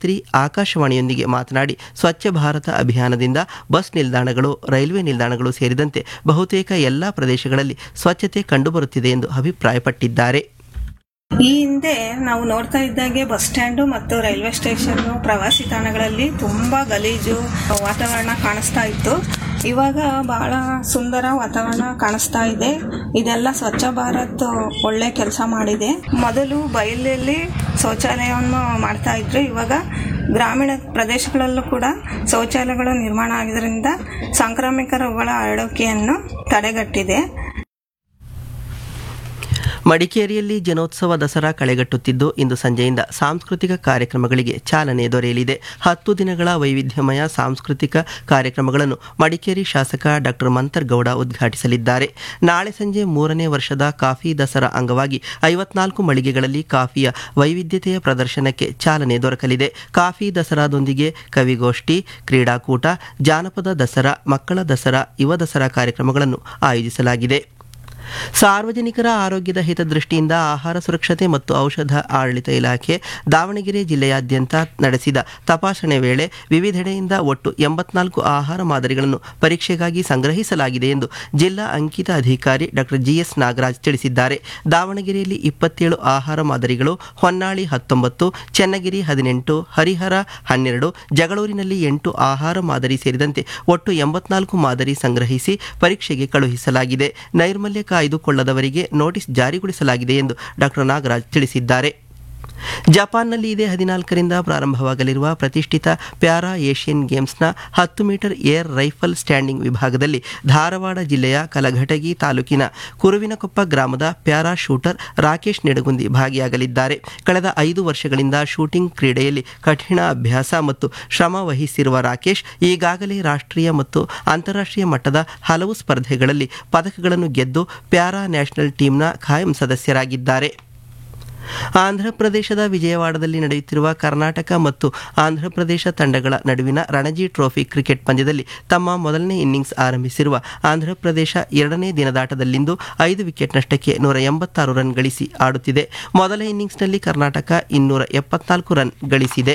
ಗಾಯತ್ರಿ ಆಕಾಶವಾಣಿಯೊಂದಿಗೆ ಮಾತನಾಡಿ ಸ್ವಚ್ಛ ಭಾರತ ಅಭಿಯಾನದಿಂದ ಬಸ್ ನಿಲ್ದಾಣಗಳು ರೈಲ್ವೆ ನಿಲ್ದಾಣಗಳು ಸೇರಿದಂತೆ ಬಹುತೇಕ ಎಲ್ಲ ಪ್ರದೇಶಗಳಲ್ಲಿ ಸ್ವಚ್ಛತೆ ಕಂಡುಬರುತ್ತಿದೆ ಎಂದು ಅಭಿಪ್ರಾಯಪಟ್ಟಿದ್ದಾರೆ ಈ ಹಿಂದೆ ನಾವು ನೋಡ್ತಾ ಇದ್ದಾಗೆ ಬಸ್ ಸ್ಟ್ಯಾಂಡು ಮತ್ತು ರೈಲ್ವೆ ಸ್ಟೇಷನ್ ಪ್ರವಾಸಿ ತಾಣಗಳಲ್ಲಿ ತುಂಬಾ ಗಲೀಜು ವಾತಾವರಣ ಕಾಣಿಸ್ತಾ ಇತ್ತು ಇವಾಗ ಬಹಳ ಸುಂದರ ವಾತಾವರಣ ಕಾಣಿಸ್ತಾ ಇದೆ ಇದೆಲ್ಲ ಸ್ವಚ್ಛ ಭಾರತ್ ಒಳ್ಳೆ ಕೆಲಸ ಮಾಡಿದೆ ಮೊದಲು ಬಯಲಲ್ಲಿ ಶೌಚಾಲಯವನ್ನು ಮಾಡ್ತಾ ಇದ್ರು ಇವಾಗ ಗ್ರಾಮೀಣ ಪ್ರದೇಶಗಳಲ್ಲೂ ಕೂಡ ಶೌಚಾಲಯಗಳು ನಿರ್ಮಾಣ ಆಗಿದ್ದರಿಂದ ಸಾಂಕ್ರಾಮಿಕ ರೋಗಗಳ ಹರಡುವಿಕೆಯನ್ನು ತಡೆಗಟ್ಟಿದೆ ಮಡಿಕೇರಿಯಲ್ಲಿ ಜನೋತ್ಸವ ದಸರಾ ಕಳೆಗಟ್ಟುತ್ತಿದ್ದು ಇಂದು ಸಂಜೆಯಿಂದ ಸಾಂಸ್ಕೃತಿಕ ಕಾರ್ಯಕ್ರಮಗಳಿಗೆ ಚಾಲನೆ ದೊರೆಯಲಿದೆ ಹತ್ತು ದಿನಗಳ ವೈವಿಧ್ಯಮಯ ಸಾಂಸ್ಕೃತಿಕ ಕಾರ್ಯಕ್ರಮಗಳನ್ನು ಮಡಿಕೇರಿ ಶಾಸಕ ಡಾಕ್ಟರ್ ಮಂತರ್ಗೌಡ ಉದ್ಘಾಟಿಸಲಿದ್ದಾರೆ ನಾಳೆ ಸಂಜೆ ಮೂರನೇ ವರ್ಷದ ಕಾಫಿ ದಸರಾ ಅಂಗವಾಗಿ ಐವತ್ನಾಲ್ಕು ಮಳಿಗೆಗಳಲ್ಲಿ ಕಾಫಿಯ ವೈವಿಧ್ಯತೆಯ ಪ್ರದರ್ಶನಕ್ಕೆ ಚಾಲನೆ ದೊರಕಲಿದೆ ಕಾಫಿ ದಸರಾದೊಂದಿಗೆ ಕವಿಗೋಷ್ಠಿ ಕ್ರೀಡಾಕೂಟ ಜಾನಪದ ದಸರಾ ಮಕ್ಕಳ ದಸರಾ ಯುವ ದಸರಾ ಕಾರ್ಯಕ್ರಮಗಳನ್ನು ಆಯೋಜಿಸಲಾಗಿದೆ ಸಾರ್ವಜನಿಕರ ಆರೋಗ್ಯದ ಹಿತದೃಷ್ಟಿಯಿಂದ ಆಹಾರ ಸುರಕ್ಷತೆ ಮತ್ತು ಔಷಧ ಆಡಳಿತ ಇಲಾಖೆ ದಾವಣಗೆರೆ ಜಿಲ್ಲೆಯಾದ್ಯಂತ ನಡೆಸಿದ ತಪಾಸಣೆ ವೇಳೆ ವಿವಿಧೆಡೆಯಿಂದ ಒಟ್ಟು ಎಂಬತ್ನಾಲ್ಕು ಆಹಾರ ಮಾದರಿಗಳನ್ನು ಪರೀಕ್ಷೆಗಾಗಿ ಸಂಗ್ರಹಿಸಲಾಗಿದೆ ಎಂದು ಜಿಲ್ಲಾ ಅಂಕಿತ ಅಧಿಕಾರಿ ಡಾಕ್ಟರ್ ಜಿಎಸ್ ನಾಗರಾಜ್ ತಿಳಿಸಿದ್ದಾರೆ ದಾವಣಗೆರೆಯಲ್ಲಿ ಇಪ್ಪತ್ತೇಳು ಆಹಾರ ಮಾದರಿಗಳು ಹೊನ್ನಾಳಿ ಹತ್ತೊಂಬತ್ತು ಚೆನ್ನಗಿರಿ ಹದಿನೆಂಟು ಹರಿಹರ ಹನ್ನೆರಡು ಜಗಳೂರಿನಲ್ಲಿ ಎಂಟು ಆಹಾರ ಮಾದರಿ ಸೇರಿದಂತೆ ಒಟ್ಟು ಎಂಬತ್ನಾಲ್ಕು ಮಾದರಿ ಸಂಗ್ರಹಿಸಿ ಪರೀಕ್ಷೆಗೆ ಕಳುಹಿಸಲಾಗಿದೆ ನೈರ್ಮಲ್ಯ ಕಾಯ್ದುಕೊಳ್ಳದವರಿಗೆ ನೋಟಿಸ್ ಜಾರಿಗೊಳಿಸಲಾಗಿದೆ ಎಂದು ಡಾಕ್ಟರ್ ನಾಗರಾಜ್ ತಿಳಿಸಿದ್ದಾರೆ ಜಪಾನ್ನಲ್ಲಿ ಇದೇ ಹದಿನಾಲ್ಕರಿಂದ ಪ್ರಾರಂಭವಾಗಲಿರುವ ಪ್ರತಿಷ್ಠಿತ ಪ್ಯಾರಾ ಏಷ್ಯನ್ ಗೇಮ್ಸ್ನ ಹತ್ತು ಮೀಟರ್ ಏರ್ ರೈಫಲ್ ಸ್ಟ್ಯಾಂಡಿಂಗ್ ವಿಭಾಗದಲ್ಲಿ ಧಾರವಾಡ ಜಿಲ್ಲೆಯ ಕಲಘಟಗಿ ತಾಲೂಕಿನ ಕುರುವಿನಕೊಪ್ಪ ಗ್ರಾಮದ ಪ್ಯಾರಾ ಶೂಟರ್ ರಾಕೇಶ್ ನಿಡಗುಂದಿ ಭಾಗಿಯಾಗಲಿದ್ದಾರೆ ಕಳೆದ ಐದು ವರ್ಷಗಳಿಂದ ಶೂಟಿಂಗ್ ಕ್ರೀಡೆಯಲ್ಲಿ ಕಠಿಣ ಅಭ್ಯಾಸ ಮತ್ತು ಶ್ರಮ ವಹಿಸಿರುವ ರಾಕೇಶ್ ಈಗಾಗಲೇ ರಾಷ್ಟ್ರೀಯ ಮತ್ತು ಅಂತಾರಾಷ್ಟ್ರೀಯ ಮಟ್ಟದ ಹಲವು ಸ್ಪರ್ಧೆಗಳಲ್ಲಿ ಪದಕಗಳನ್ನು ಗೆದ್ದು ಪ್ಯಾರಾ ನ್ಯಾಷನಲ್ ಟೀಮ್ನ ಖಾಯಂ ಸದಸ್ಯರಾಗಿದ್ದಾರೆ ಆಂಧ್ರಪ್ರದೇಶದ ವಿಜಯವಾಡದಲ್ಲಿ ನಡೆಯುತ್ತಿರುವ ಕರ್ನಾಟಕ ಮತ್ತು ಆಂಧ್ರಪ್ರದೇಶ ತಂಡಗಳ ನಡುವಿನ ರಣಜಿ ಟ್ರೋಫಿ ಕ್ರಿಕೆಟ್ ಪಂದ್ಯದಲ್ಲಿ ತಮ್ಮ ಮೊದಲನೇ ಇನ್ನಿಂಗ್ಸ್ ಆರಂಭಿಸಿರುವ ಆಂಧ್ರಪ್ರದೇಶ ಎರಡನೇ ದಿನದಾಟದಲ್ಲಿಂದು ಐದು ವಿಕೆಟ್ ನಷ್ಟಕ್ಕೆ ನೂರ ಎಂಬತ್ತಾರು ರನ್ ಗಳಿಸಿ ಆಡುತ್ತಿದೆ ಮೊದಲ ಇನ್ನಿಂಗ್ಸ್ನಲ್ಲಿ ಕರ್ನಾಟಕ ಇನ್ನೂರ ಎಪ್ಪತ್ನಾಲ್ಕು ರನ್ ಗಳಿಸಿದೆ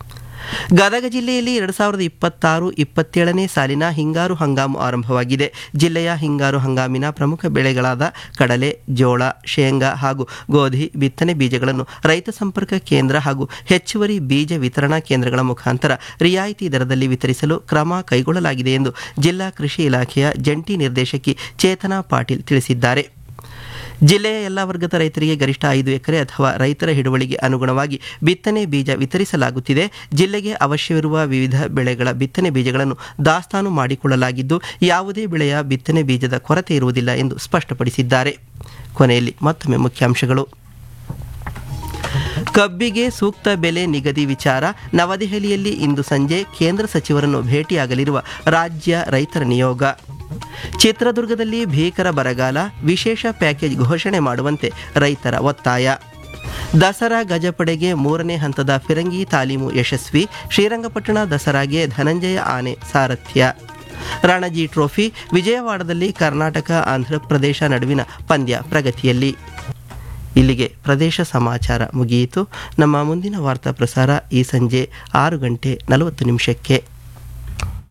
ಗದಗ ಜಿಲ್ಲೆಯಲ್ಲಿ ಎರಡು ಸಾವಿರದ ಇಪ್ಪತ್ತಾರು ಇಪ್ಪತ್ತೇಳನೇ ಸಾಲಿನ ಹಿಂಗಾರು ಹಂಗಾಮು ಆರಂಭವಾಗಿದೆ ಜಿಲ್ಲೆಯ ಹಿಂಗಾರು ಹಂಗಾಮಿನ ಪ್ರಮುಖ ಬೆಳೆಗಳಾದ ಕಡಲೆ ಜೋಳ ಶೇಂಗಾ ಹಾಗೂ ಗೋಧಿ ಬಿತ್ತನೆ ಬೀಜಗಳನ್ನು ರೈತ ಸಂಪರ್ಕ ಕೇಂದ್ರ ಹಾಗೂ ಹೆಚ್ಚುವರಿ ಬೀಜ ವಿತರಣಾ ಕೇಂದ್ರಗಳ ಮುಖಾಂತರ ರಿಯಾಯಿತಿ ದರದಲ್ಲಿ ವಿತರಿಸಲು ಕ್ರಮ ಕೈಗೊಳ್ಳಲಾಗಿದೆ ಎಂದು ಜಿಲ್ಲಾ ಕೃಷಿ ಇಲಾಖೆಯ ಜಂಟಿ ನಿರ್ದೇಶಕಿ ಚೇತನಾ ಪಾಟೀಲ್ ತಿಳಿಸಿದ್ದಾರೆ ಜಿಲ್ಲೆಯ ಎಲ್ಲ ವರ್ಗದ ರೈತರಿಗೆ ಗರಿಷ್ಠ ಐದು ಎಕರೆ ಅಥವಾ ರೈತರ ಹಿಡುವಳಿಗೆ ಅನುಗುಣವಾಗಿ ಬಿತ್ತನೆ ಬೀಜ ವಿತರಿಸಲಾಗುತ್ತಿದೆ ಜಿಲ್ಲೆಗೆ ಅವಶ್ಯವಿರುವ ವಿವಿಧ ಬೆಳೆಗಳ ಬಿತ್ತನೆ ಬೀಜಗಳನ್ನು ದಾಸ್ತಾನು ಮಾಡಿಕೊಳ್ಳಲಾಗಿದ್ದು ಯಾವುದೇ ಬೆಳೆಯ ಬಿತ್ತನೆ ಬೀಜದ ಕೊರತೆ ಇರುವುದಿಲ್ಲ ಎಂದು ಸ್ಪಷ್ಟಪಡಿಸಿದ್ದಾರೆ ಕೊನೆಯಲ್ಲಿ ಮತ್ತೊಮ್ಮೆ ಮುಖ್ಯಾಂಶಗಳು ಕಬ್ಬಿಗೆ ಸೂಕ್ತ ಬೆಲೆ ನಿಗದಿ ವಿಚಾರ ನವದೆಹಲಿಯಲ್ಲಿ ಇಂದು ಸಂಜೆ ಕೇಂದ್ರ ಸಚಿವರನ್ನು ಭೇಟಿಯಾಗಲಿರುವ ರಾಜ್ಯ ರೈತರ ನಿಯೋಗ ಚಿತ್ರದುರ್ಗದಲ್ಲಿ ಭೀಕರ ಬರಗಾಲ ವಿಶೇಷ ಪ್ಯಾಕೇಜ್ ಘೋಷಣೆ ಮಾಡುವಂತೆ ರೈತರ ಒತ್ತಾಯ ದಸರಾ ಗಜಪಡೆಗೆ ಮೂರನೇ ಹಂತದ ಫಿರಂಗಿ ತಾಲೀಮು ಯಶಸ್ವಿ ಶ್ರೀರಂಗಪಟ್ಟಣ ದಸರಾಗೆ ಧನಂಜಯ ಆನೆ ಸಾರಥ್ಯ ರಣಜಿ ಟ್ರೋಫಿ ವಿಜಯವಾಡದಲ್ಲಿ ಕರ್ನಾಟಕ ಆಂಧ್ರಪ್ರದೇಶ ನಡುವಿನ ಪಂದ್ಯ ಪ್ರಗತಿಯಲ್ಲಿ ಇಲ್ಲಿಗೆ ಪ್ರದೇಶ ಸಮಾಚಾರ ಮುಗಿಯಿತು ನಮ್ಮ ಮುಂದಿನ ವಾರ್ತಾ ಪ್ರಸಾರ ಈ ಸಂಜೆ ಆರು ಗಂಟೆ ನಲವತ್ತು ನಿಮಿಷಕ್ಕೆ